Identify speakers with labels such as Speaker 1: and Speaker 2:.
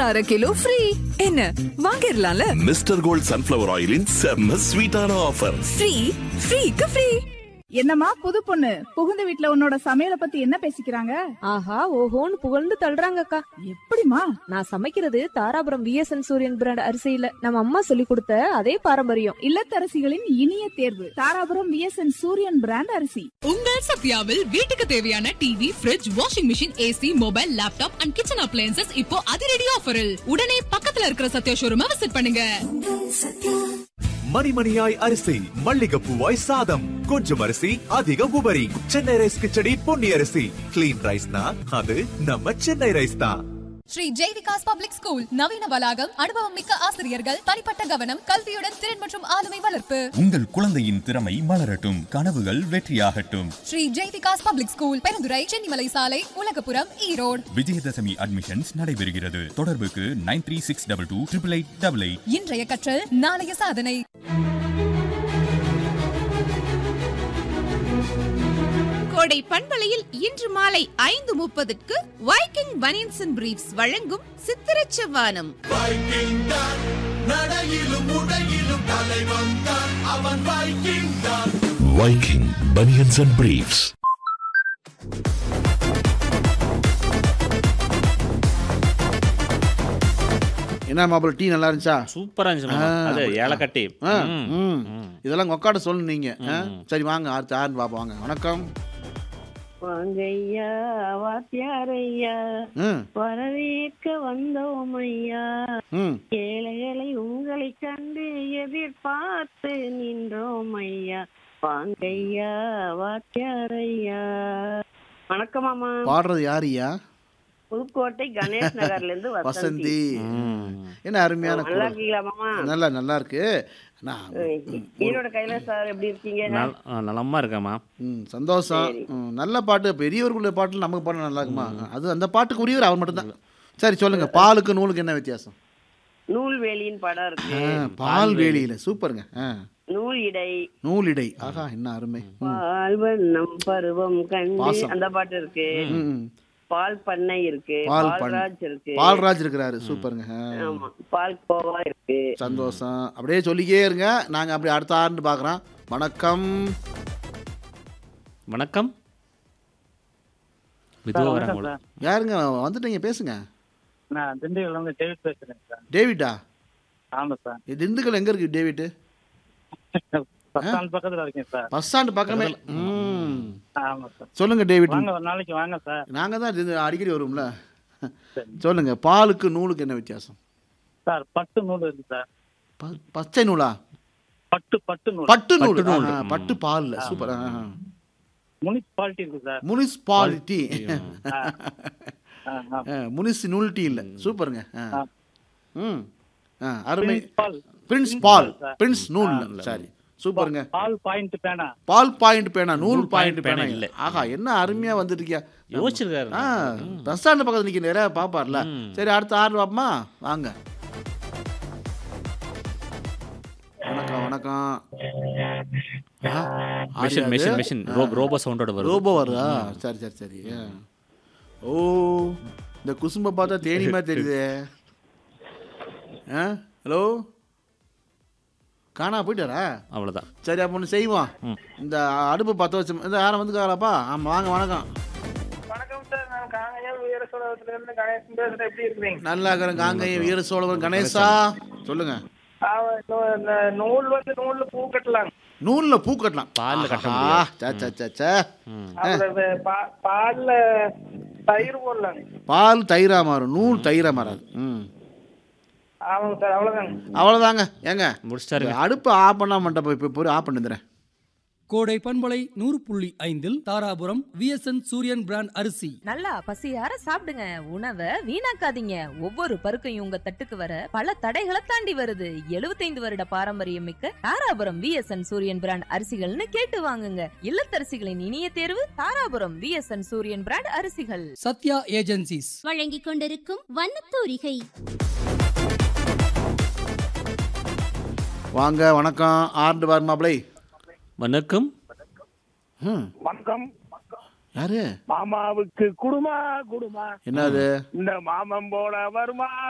Speaker 1: ஒரு அரை kilo free என்ன வாங்கிடலாம்ல
Speaker 2: மிஸ்டர் கோல்ட் சன்ஃபிளவர் ஆயிலின் செம்ம ஸ்வீட்டான ஆஃபர்
Speaker 1: ஃப்ரீ ஃப்ரீக்கு ஃப்ரீ
Speaker 3: என்னம்மா புது பொண்ணு புகுந்த வீட்ல உன்னோட சமையல பத்தி என்ன பேசிக்கிறாங்க
Speaker 4: ஆஹா ஓஹோன்னு புகழ்ந்து தள்ளுறாங்கக்கா
Speaker 3: எப்படிமா
Speaker 4: நான் சமைக்கிறது தாராபுரம் விஎஸ்என் சூரியன் பிராண்ட் அரிசியில நம்ம அம்மா சொல்லி கொடுத்த அதே பாரம்பரியம்
Speaker 3: இல்லத்தரசிகளின் இனிய தேர்வு தாராபுரம் விஎஸ்என் சூரியன் பிராண்ட் அரிசி
Speaker 5: உங்கள் சத்யாவில் வீட்டுக்கு தேவையான TV fridge washing machine AC mobile laptop and kitchen appliances இப்போ அதிரடி ஆஃபரில் உடனே பக்கத்துல இருக்கிற சத்யா ஷோரூமை விசிட் பண்ணுங்க
Speaker 6: மணிமணியாய் அரிசி மல்லிகைப்பூவாய் சாதம் கொஞ்சம் அரிசி அதிக உபரி சென்னை ரைஸ் கிச்சடி பொன்னி அரிசி கிளீன் ரைஸ்னா அது நம்ம சென்னை ரைஸ் தான்
Speaker 5: ஸ்ரீ ஜெய்விகாஸ் பப்ளிக் ஸ்கூல் நவீன வளாகம் அனுபவம் மிக்க ஆசிரியர்கள் தனிப்பட்ட கவனம் கல்வியுடன் திறன் மற்றும் ஆளுமை வளர்ப்பு
Speaker 7: உங்கள் குழந்தையின் திறமை மலரட்டும் கனவுகள் வெற்றியாகட்டும்
Speaker 5: ஸ்ரீ ஜெய்விகாஸ் பப்ளிக் ஸ்கூல் பெருந்துறை சென்னிமலை சாலை உலகபுரம் ஈரோடு
Speaker 7: விஜயதசமி அட்மிஷன்ஸ் நடைபெறுகிறது தொடர்புக்கு nine three six double two triple eight double eight
Speaker 5: இன்றைய கற்றல் நாளைய சாதனை
Speaker 8: கோடை பண்பலையில் இன்று மாலை ஐந்து முப்பதுக்கு வைக்கிங் பனியன்ஸ் அண்ட் பிரீஃப்ஸ் வழங்கும் சித்திரச் செவ்வானம்
Speaker 2: வைக்கிங் பனியன்ஸ் அண்ட் பிரீஃப்ஸ்
Speaker 9: என்ன மாப்பிள்ள டீ நல்லா இருந்துச்சா
Speaker 10: சூப்பரா இருந்துச்சு மாமா.
Speaker 9: ஆ,
Speaker 10: அது
Speaker 9: அப்படி-
Speaker 10: ஏலக்கட்டி
Speaker 9: ஆ,
Speaker 10: ம்.
Speaker 9: ம். இதெல்லாம் கொக்காட சொல்லு நீங்க ஆ? சரி வாங்க அடுத்து யாருன்னு பார்ப்போம் வாங்க வணக்கம்
Speaker 11: வாங்கய்யா வாத்தியாரையா
Speaker 9: ம்
Speaker 11: வரவேற்க வந்தோம் ஐயா
Speaker 9: ம்
Speaker 11: ஏழைகளை உங்களை கண்டு எதிர்பார்த்து நின்றோம் ஐயா வாங்கய்யா வாத்தியாரையா வணக்கம் மாமா
Speaker 9: பாடுறது யாருயா
Speaker 11: புதுக்கோட்டை கணேஷ் நகர்ல இருந்து வசந்தி
Speaker 9: வசந்தி என்ன அருமையான
Speaker 11: நல்லா
Speaker 9: குரல்
Speaker 11: இருக்கீங்களா மாமா
Speaker 9: நல்லா நல்லா இருக்கு நான்
Speaker 11: ஈரோட கையில சார் எப்படி இருக்கீங்க
Speaker 10: நல்- ஆ, நலமா இருக்கேம்மா
Speaker 9: ம், சந்தோஷம் ம், நல்ல பாட்டு பெரியவர்களுடைய பாட்டு நமக்கு பாட்டு நல்லா இருக்குமா அது அந்த பாட்டுக்கு உரியவர் அவர் மட்டும்தான் சரி சொல்லுங்க பாலுக்கு நூலுக்கு என்ன வித்தியாசம்
Speaker 11: நூல்வேலியின் படம் இருக்கு
Speaker 9: ஆ, பால் வேலியில சூப்பருங்க ஆ,
Speaker 11: நூல் இடை
Speaker 9: நூலிடை ஆஹா என்ன அருமை ம்,
Speaker 11: பால் வண்ணம் பருவம் கண்டு
Speaker 9: பாசம்.
Speaker 11: அந்த பாட்டு இருக்கு
Speaker 9: ம், ம்.
Speaker 11: பால் பண்ணை இருக்கு
Speaker 9: பால் பண்ணை.
Speaker 11: பால்ராஜ் இருக்கு
Speaker 9: பால்ராஜ் இருக்கிறாரு சூப்பருங்க ஆ.
Speaker 11: ஆமா பால் கோவா இருக்கு
Speaker 9: சந்தோஷம் அப்படியே சொல்லிக்கே இருங்க நாங்க அப்படி அடுத்த ஆண்டு பார்க்குறோம் வணக்கம்
Speaker 10: வணக்கம் மெதுவா வராங்க போல.
Speaker 9: யாருங்க வந்துட்டீங்க பேசுங்க
Speaker 12: நான் திண்டுக்கல்ல இருந்து டேவிட் பேசுறேன் சார்
Speaker 9: டேவிட்டா
Speaker 12: ஆமா சார்
Speaker 9: இது திண்டுக்கல் எங்க இருக்கு டேவிட்
Speaker 12: பஸ் ஸ்டாண்ட் பக்கத்துல இருக்கேன் சார்
Speaker 9: பஸ் ஸ்டாண்டு பக்கமே ம்
Speaker 12: ஆமா சார்
Speaker 9: சொல்லுங்க டேவிட்
Speaker 12: வாங்க ஒரு நாளைக்கு வாங்க சார்
Speaker 9: நாங்க தான் இது அடிக்கடி வருவோம்ல சொல்லுங்க பாலுக்கு நூலுக்கு என்ன வித்தியாசம்
Speaker 12: சார் பட்டு நூல் இருக்கு சார்
Speaker 9: ப- பச்சை நூலா
Speaker 12: பட்டு பட்டு நூல்
Speaker 9: பட்டு நூல்
Speaker 10: பட்டு நூல்.
Speaker 9: ஆஹா, பட்டு பால்ல சூப்பர்
Speaker 12: முனிசிபாலிட்டி இருக்கு சார்
Speaker 9: முனிசிபாலிட்டி
Speaker 12: ஆ, ஆ.
Speaker 9: முனிசிபாலிட்டி இல்ல சூப்பருங்க ஆ.
Speaker 12: ஆ.
Speaker 9: ம் ஆ அருமை
Speaker 12: பிரின்ஸ் பால்.
Speaker 9: பிரின்ஸ்
Speaker 12: பிரின்ஸ்
Speaker 9: பால்
Speaker 12: பால் சார்.
Speaker 9: பிரின்ஸ் நூல் இல்ல. சரி சூப்பருங்க
Speaker 12: பால் பாயிண்ட் பேனா
Speaker 9: பால் பாயிண்ட் பேனா நூல்
Speaker 10: நூல்
Speaker 9: பாயிண்ட்
Speaker 10: point
Speaker 9: பேனா
Speaker 10: பேனா
Speaker 9: இல்ல
Speaker 10: இல்ல.
Speaker 9: ஆஹா என்ன அருமையா வந்துட்டு இருக்கியா
Speaker 10: யோசிச்சிருக்காரு
Speaker 9: ஆ பஸ் ஸ்டாண்ட் பக்கத்துல நிக்க நிறைய பாப்பார்ல சரி அடுத்த ஆறு பாப்பமா வாங்க வணக்கம் வணக்கம் ஆ,
Speaker 10: மிஷின்
Speaker 9: ஆரியா
Speaker 10: மிஷின்
Speaker 9: அது?
Speaker 10: மிஷின்
Speaker 9: ஆ.
Speaker 10: ரோ ரோபோ சவுண்டோட வருது
Speaker 9: ரோபோ வருதா சரி சரி சரி ஆ. ஓ இந்த குசும்ப பார்த்தா தேனி மாதிரி தெரியுதே ஆ ஹலோ காணா போயிட்டாரா
Speaker 10: அவ்வளவுதான்
Speaker 9: சரி அப்போ ஒன்று செய்வோம் இந்த அடுப்பு பற்ற வச்சு இந்த யாரும் வந்துக்காரப்பா ஆமாம் வாங்க வணக்கம்
Speaker 12: வணக்கம் சார் நான் காங்கயம் வீர சோழத்துல இருந்து கணேசன் பேசுறேன் எப்படி இருக்கிறீங்க
Speaker 9: நல்லா இருக்கிறேன் காங்கையும் வீர சோழவன் கணேசா சொல்லுங்க
Speaker 12: நூல் வந்து நூல்ல பூ கட்டலாம்
Speaker 9: நூல்ல பூ கட்டலாம்
Speaker 10: பால்ல கட்ட
Speaker 9: ஆஹா,
Speaker 10: முடியாது.
Speaker 9: சே, சே, சே, சே.
Speaker 12: பால்ல தயிர் போடலாம்
Speaker 9: பால் தயிரா மாறும் நூல் தயிரா மாறாது ம்
Speaker 12: ஆமாங்க சார் அவ்வளவுதாங்க
Speaker 9: அவ்வளோதாங்க ஏங்க
Speaker 10: முடிச்சிட்டாரு
Speaker 9: இந்த அடுப்பு ஆஃப் பண்ணா மட்டும் இப்போ இப்போ ஆஃப் பண்ணிடுறேன்
Speaker 13: கோடை பண்பலை நூறு புள்ளி ஐந்தில் தாராபுரம் விஎஸ்என் சூரியன் பிராண்ட் அரிசி
Speaker 4: நல்லா பசியார சாப்பிடுங்க உணவை வீணாக்காதீங்க ஒவ்வொரு பருக்கையும் உங்க தட்டுக்கு வர பல தடைகளை தாண்டி வருது 75 வருட பாரம்பரியம் மிக்க தாராபுரம் விஎஸ்என் சூரியன் பிராண்ட் அரிசிகள்னு கேட்டு வாங்குங்க இல்லத்தரசிகளின் இனிய தேர்வு தாராபுரம் விஎஸ்என் சூரியன் பிராண்ட் அரிசிகள்
Speaker 13: சத்யா ஏஜென்சிஸ்
Speaker 14: வழங்கிக் கொண்டிருக்கும் வண்ணத்தூரிகை
Speaker 9: வாங்க வணக்கம் ஆண்டு பார் மாப்பிளை
Speaker 10: வணக்கம்
Speaker 9: ம்
Speaker 12: வணக்கம்
Speaker 9: யாரு
Speaker 12: மாமாவுக்கு குடுமா குடுமா
Speaker 9: என்னது
Speaker 12: இந்த மாமன் போல வருமா